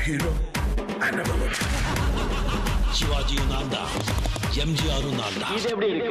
hero and a villain. சிவாஜியும் நான் தான் எம்ஜிஆரும் நான் தான்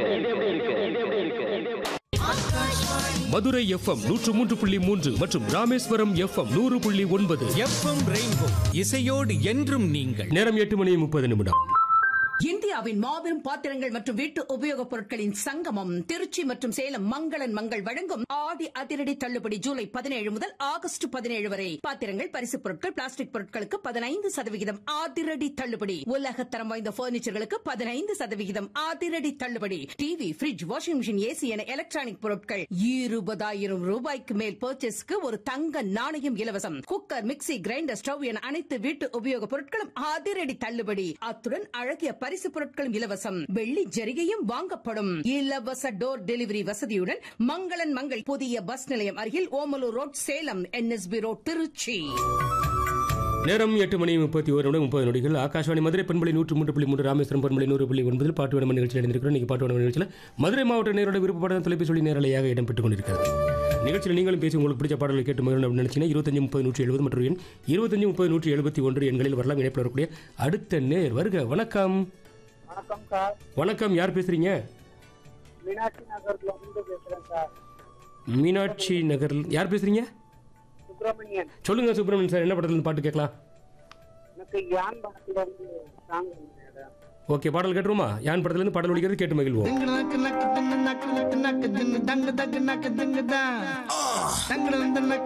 மதுரை எஃப்எம் நூற்று மூன்று புள்ளி மூன்று மற்றும் ராமேஸ்வரம் எஃப்எம் நூறு புள்ளி ஒன்பது எஃப்எம் ரெயின்போ இசையோடு என்றும் நீங்கள் நேரம் எட்டு மணி முப்பது நிமிடம் இந்தியாவின் மாபெரும் பாத்திரங்கள் மற்றும் வீட்டு உபயோகப் பொருட்களின் சங்கமம் திருச்சி மற்றும் சேலம் மங்களன் மங்கள் வழங்கும் ஆடி அதிரடி தள்ளுபடி ஜூலை பதினேழு முதல் ஆகஸ்ட் பதினேழு வரை பாத்திரங்கள் பரிசுப் பொருட்கள் பிளாஸ்டிக் பொருட்களுக்கு பதினைந்து சதவிகிதம் அதிரடி தள்ளுபடி உலகத்தரம் வாய்ந்த பர்னிச்சர்களுக்கு பதினைந்து சதவிகிதம் அதிரடி தள்ளுபடி TV fridge washing machine AC என எலக்ட்ரானிக் பொருட்கள் இருபதாயிரம் ரூபாய்க்கு மேல் பர்ச்சேஸ்க்கு ஒரு தங்க நாணயம் இலவசம் குக்கர் மிக்ஸி கிரைண்டர் ஸ்டவ் என அனைத்து வீட்டு உபயோகப் பொருட்களும் அதிரடி தள்ளுபடி அத்துடன் அழகிய பரிசு பொருட்களும் இலவசம் வெள்ளி ஜரிகையும் வாங்கப்படும் இலவச டோர் டெலிவரி வசதியுடன் மங்களன் மங்கள் புதிய பஸ் நிலையம் அருகில் Omalur road Salem NSB road Trichy நேரம் எட்டு மணி முப்பத்தி ஒரு நிமிடம் முப்பது நொடிகள் ஆகாஷவாணி மதுரை பண்பலை நூற்று மூன்று புள்ளி மூன்று ராமேஸ்வரம் பண்பலை நூறு புள்ளி ஒன்பதில் பாட்டு வடமன் நிகழ்ச்சியில் இணைந்திருக்கிறோம் இன்னைக்கு பாட்டு வடமன் நிகழ்ச்சியில் மதுரை மாவட்ட நேரோட விருப்பப்பட தொலைபேசி நேரலையாக இடம்பெற்றுக் கொண்டிருக்கிறது நிகழ்ச்சியில் நீங்களும் பேசி உங்களுக்கு பிடிச்ச பாடல்களை கேட்டு மகிழணும் அப்படின்னு நினைச்சீங்கன்னா இருபத்தஞ்சு முப்பது நூற்றி எழுபது மற்றும் எண் இருபத்தஞ்சு முப்பது நூற்றி எழுபத்தி ஒன்று எண்களில் வரலாம் இணைப்பில் வரக்கூடிய அடுத்த நேர் வருக வணக்கம் வணக்கம் சார் வணக்கம் யார் பேசுறீங்க மீனாட்சி நகர்ல இருந்து பேசுறேன் சார் மீனாட்சி நகர் யார் பேசுறீங்க சுப்பிரமணியன் சொல்லுங்க சுப்பிரமணியன் சார் என்ன படத்துல இருந்து பாட்டு கேட்கலாம் எனக்கு யான் படத்துல இருந்து சாங் ஓகே பாடல் கேட்டுருமா யான் படத்துல இருந்து பாடல் ஒழிக்கிறது கேட்டு மகிழ்வோம் நக்கு நக்கு தின்னு நக்கு நக்கு நக்கு தின்னு தங்கு தக்கு நக்கு திங்கு தான் தங்கு வந்து நக்கு